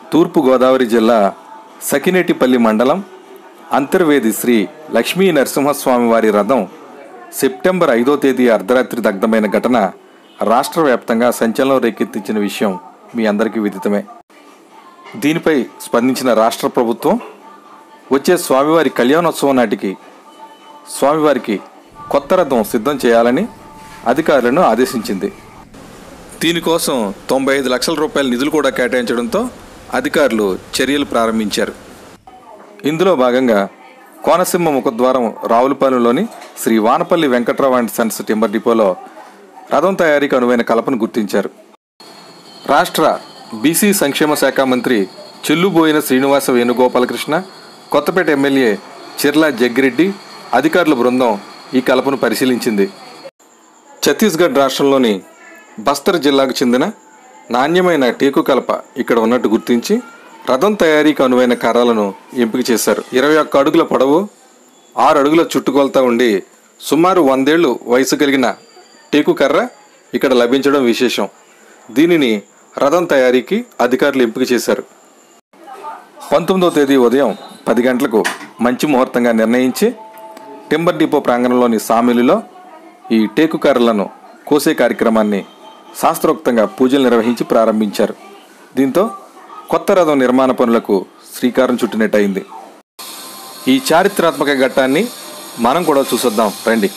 తూర్పుగోదావరి జిల్లా సకినేటిపల్లి మండలం అంతర్వేది శ్రీ లక్ష్మీ నరసింహస్వామి వారి రథం సెప్టెంబర్ ఐదో తేదీ అర్ధరాత్రి దగ్ధమైన ఘటన రాష్ట్ర వ్యాప్తంగా సంచలనం రేకెత్తించిన విషయం మీ అందరికీ విదితమే దీనిపై స్పందించిన రాష్ట్ర ప్రభుత్వం వచ్చే స్వామివారి కళ్యాణోత్సవం నాటికి స్వామివారికి కొత్త రథం సిద్ధం చేయాలని అధికారులను ఆదేశించింది దీనికోసం తొంభై ఐదు లక్షల రూపాయల నిధులు కూడా కేటాయించడంతో అధికారులు చర్యలు ప్రారంభించారు ఇందులో భాగంగా కోనసీమ ముఖద్వారం రావులపాలెంలోని Shri Vanapalli Venkatrao and sons timber డిపోలో రథం తయారీకి అనువైన కలపను గుర్తించారు రాష్ట్ర బీసీ సంక్షేమ శాఖ మంత్రి చెల్లుబోయిన శ్రీనివాస వేణుగోపాలకృష్ణ కొత్తపేట ఎమ్మెల్యే చిర్లా జగ్గిరెడ్డి అధికారుల బృందం ఈ కలపను పరిశీలించింది ఛత్తీస్గఢ్ రాష్ట్రంలోని బస్తర్ జిల్లాకు చెందిన నాణ్యమైన టేకు కలప ఇక్కడ ఉన్నట్టు గుర్తించి రథం తయారీకి అనువైన కర్రలను ఎంపిక చేశారు ఇరవై ఒక్క అడుగుల పొడవు ఆరు అడుగుల చుట్టుకొలత ఉండి సుమారు వందేళ్లు వయసు కలిగిన టేకు కర్ర ఇక్కడ లభించడం విశేషం దీనిని రథం తయారీకి అధికారులు ఎంపిక చేశారు పంతొమ్మిదవ తేదీ ఉదయం పది గంటలకు మంచి ముహూర్తంగా నిర్ణయించి టింబర్ డిపో ప్రాంగణంలోని సామిలిలో ఈ టేకు కర్రలను కోసే కార్యక్రమాన్ని శాస్త్రోక్తంగా పూజలు నిర్వహించి ప్రారంభించారు దీంతో కొత్త రథం నిర్మాణ పనులకు శ్రీకారం చుట్టినట్టయింది ఈ చారిత్రాత్మక ఘట్టాన్ని మనం కూడా చూసొద్దాం రండి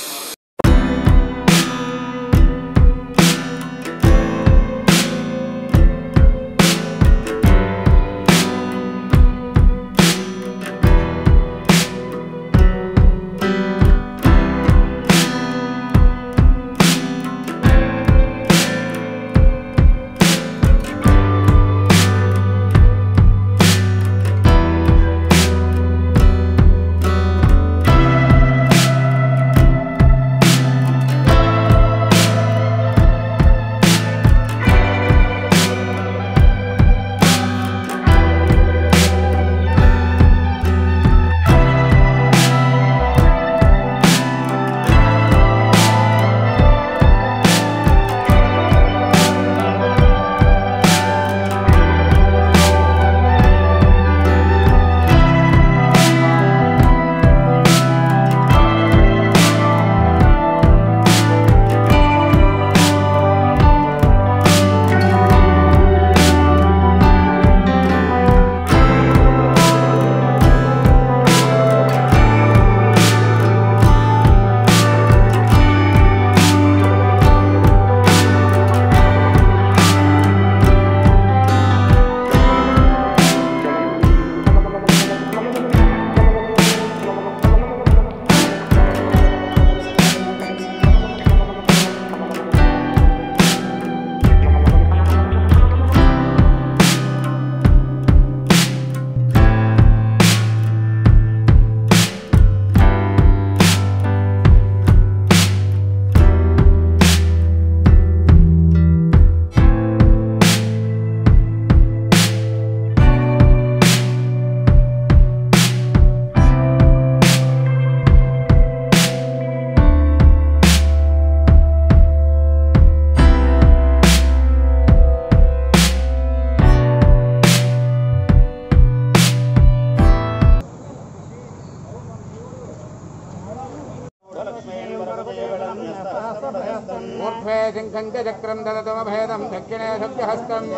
ऊर्ध्वे सिंहं च चक्रं ददतमभेदं दक्षिणे सत्यहस्तम्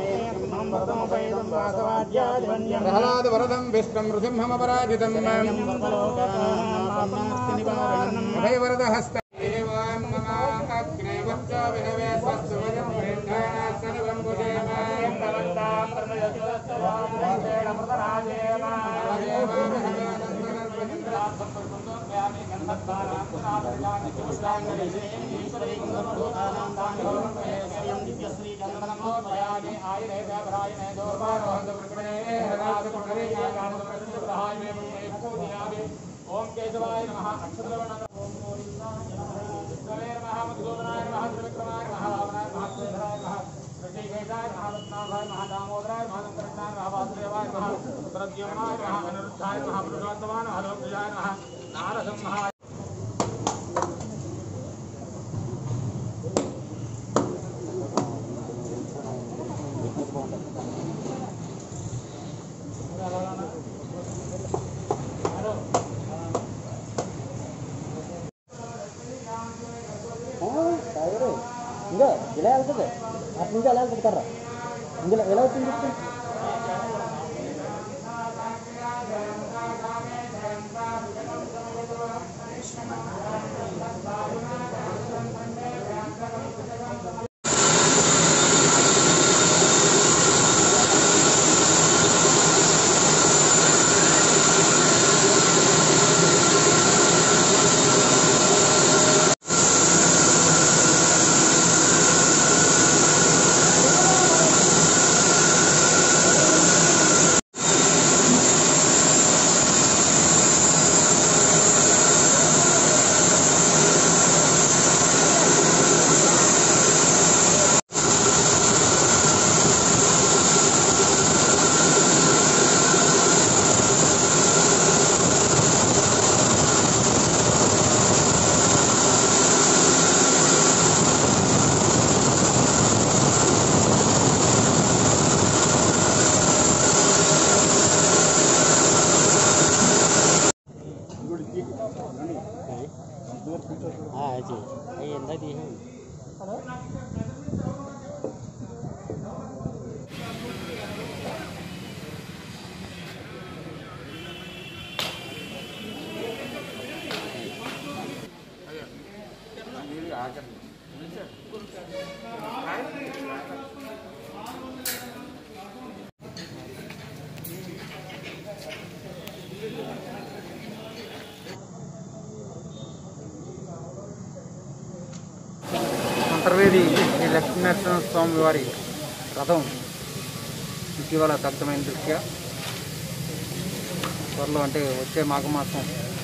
प्रह्लादवरदं विष्णुं नृसिंहमपराजितम् अभयवरदहस्त एवं मम अग्ने वच्च विनवे स्वस्तु वयं प्रेण्डाः सर्वं ఓం కేశవాయ నమః అక్షరవణ విష్ణవే నమః మధుసూదనాయ నమః త్రివిక్రమాయ నమః రావణాయ నమః శ్రీధరాయ నమః ఋషికేశాయ నమః రత్నాభాయ నమః దామోదరాయ నమః శంకరజ్ఞాయ నమః వాసుదేవాయ నమః ప్రద్యుమ్నాయ నమః అనిరుద్ధాయ నమః పురుషోత్తమాయ నమః లోకజాయ నమః నారసింహాయ అలా పెడతారా ఇందులో ఎలా వచ్చింది చెప్తే हाँ जी ये अंदर दी है అంతర్వేది శ్రీ లక్ష్మీనరసింహ స్వామి వారి రథం ఇటీవల దగ్ధమైన దృష్ట్యా త్వరలో అంటే వచ్చే మాఘమాసం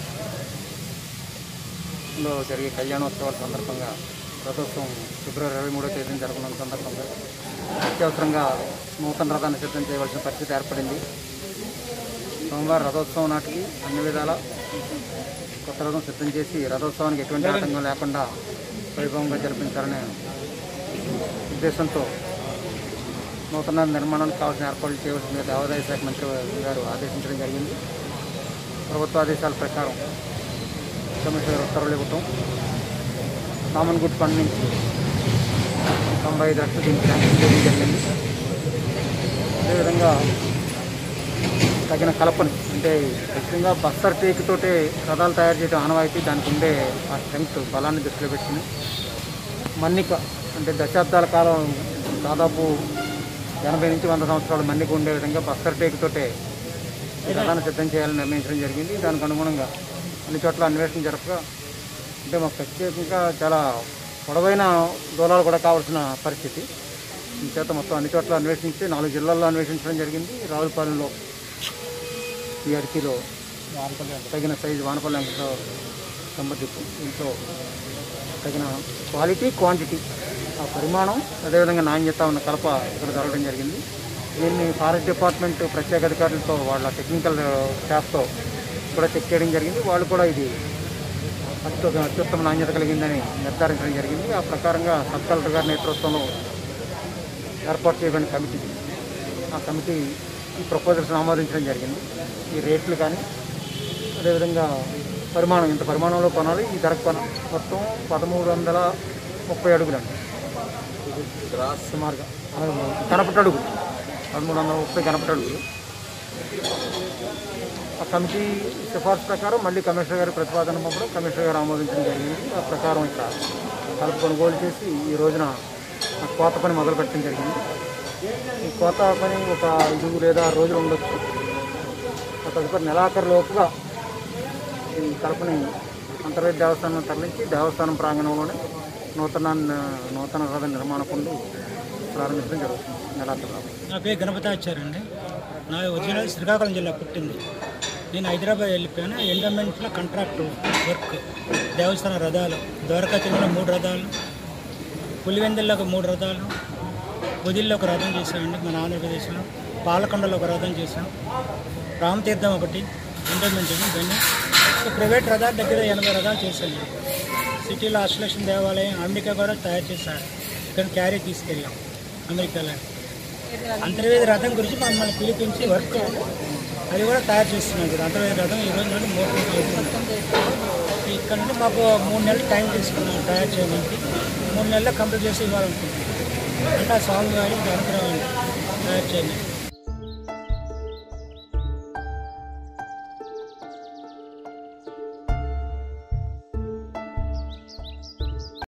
లో జరిగే కళ్యాణోత్సవాల సందర్భంగా రథోత్సవం ఫిబ్రవరి ఇరవై మూడో తేదీన జరగనున్న సందర్భంగా అత్యవసరంగా నూతన రథాన్ని సిద్ధం చేయవలసిన పరిస్థితి ఏర్పడింది సోమవారం రథోత్సవం నాటికి అన్ని విధాల కొత్త రథం సిద్ధం చేసి రథోత్సవానికి ఎటువంటి ఆటంకం లేకుండా వైభవంగా జరిపించాలనే ఉద్దేశంతో నూతన నిర్మాణానికి కావాల్సిన ఏర్పాట్లు చేయవలసిందిగా దేవాదాయ శాఖ మంత్రి గారు ఆదేశించడం జరిగింది ప్రభుత్వ ఆదేశాల ప్రకారం కమిషనర్ ఉత్తర్వులు ఇవ్వటం కామన్ గుడ్ ఫండ్ నుంచి తొంభై ఐదు లక్షలు దీనికి శాంక్షన్ చేయడం జరిగింది అదేవిధంగా తగిన కలపని అంటే ముఖ్యంగా బస్తర్ టేక్ తోటే రథాలు తయారు చేయడం ఆనవాయితీ దానికి ఉండే ఆ స్ట్రెంగ్త్ బలాన్ని దృష్టిలో పెట్టుకుని మన్నిక అంటే దశాబ్దాల కాలం దాదాపు ఎనభై నుంచి వంద సంవత్సరాల మన్నిక ఉండే విధంగా బస్తర్ టేక్ తోటే ఈ రథాన్ని సిద్ధం చేయాలని నిర్ణయించడం జరిగింది దానికి అనుగుణంగా అన్ని చోట్ల అన్వేషణ జరపగా అంటే మాకు ప్రత్యేకంగా చాలా పొడవైన దూలాలు కూడా కావాల్సిన పరిస్థితి ఈ చేత మొత్తం అన్ని చోట్ల అన్వేషించి నాలుగు జిల్లాల్లో అన్వేషించడం జరిగింది రావులపాలెంలో ఈ అరకిలో తగిన సైజు వానపల్లి వెంకటరావు సంబంధించి దీంట్లో తగిన క్వాలిటీ క్వాంటిటీ ఆ పరిమాణం అదేవిధంగా నాణ్యత ఉన్న కలప ఇక్కడ దొరకడం జరిగింది దీన్ని ఫారెస్ట్ డిపార్ట్మెంట్ ప్రత్యేక అధికారులతో వాళ్ళ టెక్నికల్ స్టాఫ్తో కూడా చెక్ చేయడం జరిగింది వాళ్ళు కూడా ఇది అత్యు అత్యుత్తమ నాణ్యత కలిగిందని నిర్ధారించడం జరిగింది ఆ ప్రకారంగా సబ్ కలెక్టర్ గారి నేతృత్వంలో ఏర్పాటు చేయబడిన కమిటీ ఆ కమిటీ ఈ ప్రపోజల్స్ ఆమోదించడం జరిగింది ఈ రేట్లు కానీ అదేవిధంగా పరిమాణం ఇంత పరిమాణంలో కొనాలి ఈ ధరకు కొన మొత్తం పదమూడు వందల ముప్పై అడుగులు అండి సుమారుగా కనపటి అడుగు పదమూడు వందల ముప్పై కనపటి అడుగులు ఆ కమిటీ సిఫార్సు ప్రకారం మళ్ళీ కమిషనర్ గారి ప్రతిపాదన పంపడం కమిషనర్ గారు ఆమోదించడం జరిగింది ఆ ప్రకారం ఇక్కడ కలుపు కొనుగోలు చేసి ఈ రోజున ఆ కోత పని మొదలు పెట్టడం జరిగింది ఈ కోత పని ఒక ఐదు లేదా ఆరు రోజులు ఉండొచ్చు ఆ తదుపరి నెలాఖరు లోపుగా ఈ కలపని అంతర్వేది దేవస్థానం తరలించి దేవస్థానం ప్రాంగణంలోనే నూతన నూతన రథ నిర్మాణ పనులు ప్రారంభించడం జరుగుతుంది నెలాఖరు లోపు. నా పేరు గణపతాచార్య నా ఒరిజినల్ శ్రీకాకుళం జిల్లా పుట్టింది నేను హైదరాబాద్ వెళ్ళిపోయాను ఎండోమెంట్లో కాంట్రాక్ట్ వర్క్ దేవస్థాన రథాలు ద్వారకా తిరుమల మూడు రథాలు పులివెందుల్లో ఒక మూడు రథాలు పొదిల్లో ఒక రథం చేశామండి మన ఆంధ్రప్రదేశ్లో పాలకొండలో ఒక రథం చేశాం రామతీర్థం ఒకటి ఎండోమెంట్ ఇవన్నీ సో ప్రైవేట్ రథాల దగ్గర ఎనభై రథాలు చేశాను సిటీలో అష్టలక్ష్మి దేవాలయం అమెరికా కూడా తయారు చేశారు ఇక్కడ క్యారీ తీసుకెళ్ళాం అమెరికాలో అంతర్వేది రథం గురించి మమ్మల్ని పిలిపించి వర్క్ అది కూడా తయారు చేస్తున్నాం ఇక్కడ అంతర్వేది రథం ఈ రోజు నుండి మూడు రోజులు అవుతుంది. ఇక్కడ నుండి మాకు మూడు నెలలు టైం తీసుకున్నాం తయారు చేయడానికి మూడు నెలల్లో కంప్లీట్ చేసి ఇవ్వాలనుకుంటున్నాం అంటే ఆ స్వామివారి అనుగ్రహం తయారు చేయండి